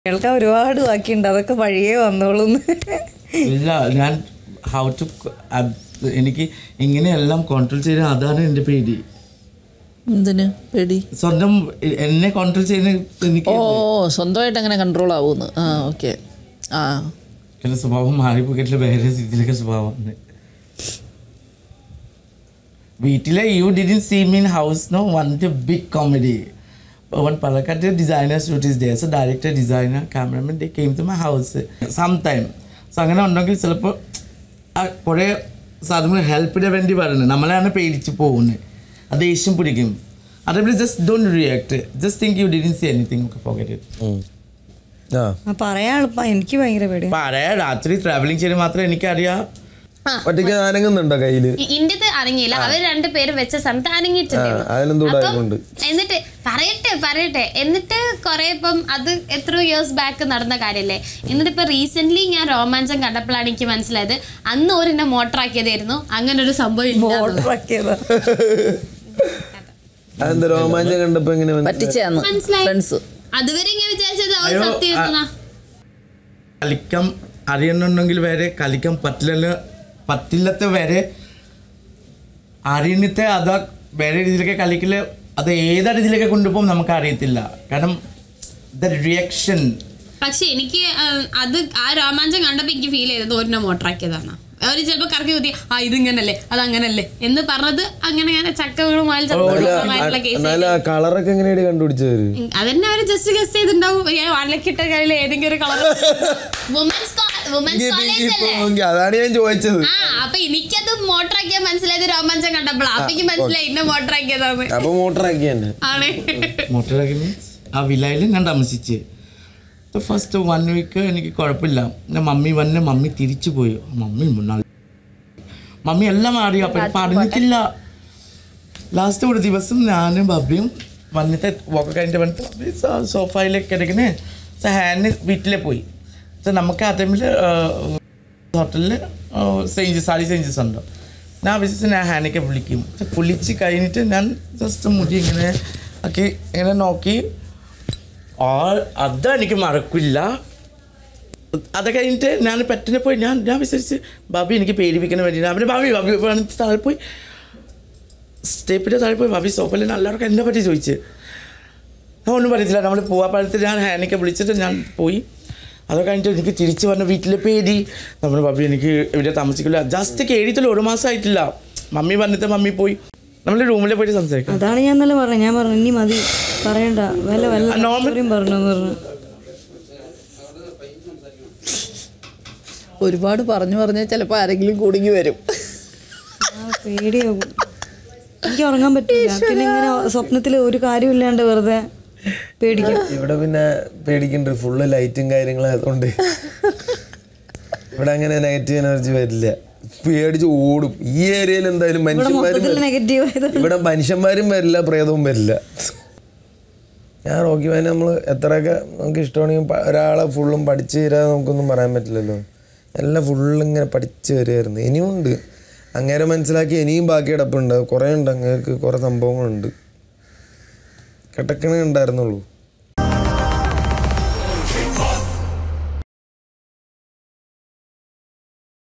കേൾക്കാൻ ഒരുപാട് ബാക്കിയുണ്ട് അതൊക്കെ വഴിയേ വന്നോളൂന്ന് ഇല്ല ഞാൻ ഹൗ ടു എനിക്ക് ഇങ്ങനെയെല്ലാം കോൺട്രോൾ ചെയ്ത് അതാണ് എൻ്റെ പേടി എന്തിന് പേടി സ്വന്തം എ- എന്നെ കോൺട്രോൾ ചെയ്യുന്ന എനിക്ക് ഓ സ്വന്തമായിട്ട് അങ്ങനെ കൺട്രോൾ ആവുമെന്ന് ആ ഓക്കെ ആ എൻ്റെ സ്വഭാവം മാറിപ്പോയിട്ടില്ല വേറെ രീതിയിലൊക്കെ സ്വഭാവമാണ് വീട്ടിലെ you didn't see mean house no one the big comedy one Palakkad designer shoot is they so director designer cameraman they came to my house some time so അങ്ങനെ ഉണ്ടെങ്കിൽ ചിലപ്പോൾ കുറേ സാധനങ്ങൾ ഹെൽപ്പിന് വേണ്ടി പറയുന്നത് നമ്മളെയാണ് പേടിച്ച് പോകുന്നത് അത് ദേഷ്യം പിടിക്കും അതേപോലെ just don't react just think you didn't see anything ഒക്കെ പോക്കറ്റ് ആ ആ, പറയാൻ എളുപ്പം എനിക്ക് ഭയങ്കര പേടിയാണ് പറയാ രാത്രി ട്രാവലിംഗ് ചെയ്ത് മാത്രമേ എനിക്കറിയാം ഒറ്റയ്ക്ക് അനങ്ങുന്നുണ്ടോ കയ്യില് ഇന്ത്യത്ത് അനങ്ങിയില്ല അവർ രണ്ടുപേരും വെച്ച സ്ഥലത്ത് അനങ്ങിയിട്ടുണ്ടായിരുന്നു ആ, അതിലെന്തോ അപ്പം ഉണ്ടായതുകൊണ്ട്. എന്നിട്ട് പറയട്ടെ പറയട്ടെ എന്നിട്ട് കുറെ ഇപ്പം അത് എത്രയോ ഇയേഴ്സ് ബാക്ക് നടന്ന കാര്യല്ലേ എന്നിട്ട് ഇപ്പൊ റീസെന്റ് ഞാൻ രോമാഞ്ചം കണ്ടപ്പോഴാണ് എനിക്ക് മനസ്സിലായത് അന്ന് ഒരു എന്നെ മോട്ടറാക്കിയതായിരുന്നു അങ്ങനെ ഒരു സംഭവം ഇല്ല ഓർഡറാക്കിയതാ അതെന്താ രോമാഞ്ചം കണ്ടപ്പോ എങ്ങനെ മനസ്സിലായി? പറ്റിച്ചാന്ന് മനസ്സിലായി. ഫ്രണ്ട്സ് അതുവരെ ഞാൻ വിചാരിച്ചത് അവൾ അയ്യോ, സത്യം കളിക്കാൻ അറിയുന്നുണ്ടെങ്കിൽ വരെ കളിക്കാൻ പറ്റില്ല പറ്റില്ലത്തെ വരെ അറിയുന്നത്തെ അത് വേറെ രീതിയിലൊക്കെ കളിക്കല് അത് ഏത് രീതിയിലൊക്കെ കൊണ്ടുപോകും നമുക്ക് അറിയത്തില്ല കാരണം ദ റിയാക്ഷൻ പക്ഷെ എനിക്ക് ആ, അത് ആ രോമാഞ്ചം കണ്ടപ്പോ എനിക്ക് ഫീൽ ചെയ്തത് ഒരെണ്ണ മോട്ടറാക്കിയതാണ് അവര് ചിലപ്പോ കറക്കി കുത്തി ആ ഇതിങ്ങനല്ലേ അത് അങ്ങനല്ലേ എന്ന് പറഞ്ഞത് അങ്ങനെ ഞാൻ ചക്ക വീണു മുതൽ അല്ല, കേസ് എന്നാലും ആ കളറൊക്കെ എങ്ങനെയാണ് കണ്ടുപിടിച്ചവര് അതന്നെ അവര് ജസ്റ്റ് ഗസ് ചെയ്തിട്ടുണ്ടാവും ഞാൻ വള്ളക്കിട്ട കയ്യിൽ ഏതെങ്കിലും ഒരു കളർ വുമൻസ് വുമൻസ് കോളേജ് അല്ലേ എനിക്ക് അതാണ് ഞാൻ ചോദിച്ചത് ആ അപ്പൊ എനിക്കത് മോട്ടറാക്കിയാ മനസ്സിലായത് രോമാഞ്ചം കണ്ടപ്പോഴാ അപ്പൊ എനിക്ക് മനസ്സിലായി ഇന്ന മോട്ടറാക്കിയതാണ് അപ്പൊ മോട്ടറാക്കി തന്നെ ആണ് മോട്ടറാക്കി മീൻസ് ആ വിലയിൽ ഞാൻ താമസിച്ച് ഫസ്റ്റ് വൺ വീക്ക് എനിക്ക് കുഴപ്പമില്ല ഞാൻ മമ്മി വന്ന് മമ്മി തിരിച്ചു പോയി മമ്മി മുന്നാൾ മമ്മി എല്ലാം അറിയാം അപ്പം പറഞ്ഞിട്ടില്ല ലാസ്റ്റ് ഒരു ദിവസം ഞാനും ബബ്ബിയും വന്നിട്ട് വോക്ക് കഴിഞ്ഞിട്ട് വന്നിട്ട് ബബ്ബി സോഫയിലേക്ക് കിടക്കണേ ഹാന് വീട്ടിലെ പോയി സോ നമുക്ക് ആ ടൈമിൽ ഹോട്ടലിൽ സെയിഞ്ചസ് സാരി സെയിഞ്ചസ് ഉണ്ട് ഞാൻ വിശ്വസിച്ച് ഞാൻ ഹാനൊക്കെ വിളിക്കും പക്ഷെ വിളിച്ച് കഴിഞ്ഞിട്ട് ഞാൻ ജസ്റ്റ് മുടി ഇങ്ങനെ ഒക്കെ ഇങ്ങനെ നോക്കി ആ അതെനിക്ക് മറക്കില്ല അത് കഴിഞ്ഞിട്ട് ഞാൻ പെട്ടെന്ന് പോയി ഞാൻ ഞാൻ വിചാരിച്ച് ബാബി എനിക്ക് പേടിപ്പിക്കാൻ വേണ്ടി അവന് ബാബി ബാബി പറഞ്ഞിട്ട് താഴെ പോയി സ്റ്റെപ്പിൻ്റെ താഴെ പോയി ബാബി സോഫയിൽ എല്ലാവർക്കും എന്നെ പറ്റി ചോദിച്ച് ഞാൻ ഒന്നും പറയത്തില്ല നമ്മൾ പോവാപ്പഴത്തിൽ ഞാൻ ഹാനൊക്കെ വിളിച്ചിട്ട് ഞാൻ പോയി അത് കഴിഞ്ഞിട്ട് എനിക്ക് തിരിച്ച് വന്ന വീട്ടിലെ പേടി നമ്മൾ ബാബി എനിക്ക് ഇവിടെ താമസിക്കില്ല ജസ്റ്റ് കേടിയത്തില്ല ഒരു മാസം ആയിട്ടില്ല മമ്മി വന്നിട്ട് മമ്മി പോയി നമ്മൾ റൂമിൽ പോയിട്ട് സംസാരിക്കാം അതാണ് ഞാൻ ഇന്നലെ പറഞ്ഞത് ഞാൻ പറഞ്ഞു ഇനി മതി പറയണ്ട വല്ല വല്ല ആ, normal- സ്റ്റോറിയും പറഞ്ഞു എന്ന് പറഞ്ഞു ഒരുപാട് പറഞ്ഞു പറഞ്ഞാൽ ചിലപ്പോൾ ആരെങ്കിലും കുടുങ്ങി വരും ആ പേടിയാകും എനിക്ക് ഉറങ്ങാൻ പറ്റില്ല പിന്നെ ഇങ്ങനെ സ്വപ്നത്തിൽ ഒരു കാര്യമില്ലാണ്ട് വെറുതെ പേടിക്കും ഇവിടെ പിന്നെ പേടിക്കണ്ട ഫുള്ള് ലൈറ്റും കാര്യങ്ങളും ആയതുകൊണ്ട് ഇവിടെ അങ്ങനെ നെഗറ്റീവ് എനർജി വരില്ല പേടിച്ച് ഓടും ഈ ഏരിയയിൽ എന്തായാലും ഇവിടെ മനുഷ്യന്മാരും മൊത്തത്തിൽ വരില്ല. നെഗറ്റീവ് ആയത് ഇവിടെ മനുഷ്യന്മാരും വരില്ല പ്രേതവും വരില്ല ഞാൻ റോക്കി വാൻ നമ്മൾ എത്രയൊക്കെ നമുക്ക് ഇഷ്ടമാണെങ്കിൽ പ- ഒരാളെ ഫുള്ളും പഠിച്ചു തരാതെ നമുക്കൊന്നും പറയാൻ പറ്റില്ലല്ലോ എല്ലാം ഫുള്ള് ഇങ്ങനെ പഠിച്ചു വരുമായിരുന്നു ഇനിയും ഉണ്ട് അങ്ങേരെ മനസ്സിലാക്കി ഇനിയും ബാക്കി കിടപ്പുണ്ട് കുറേ ഉണ്ട് അങ്ങേർക്ക് കുറേ സംഭവങ്ങളുണ്ട് കിടക്കണേ ഉണ്ടായിരുന്നുള്ളൂ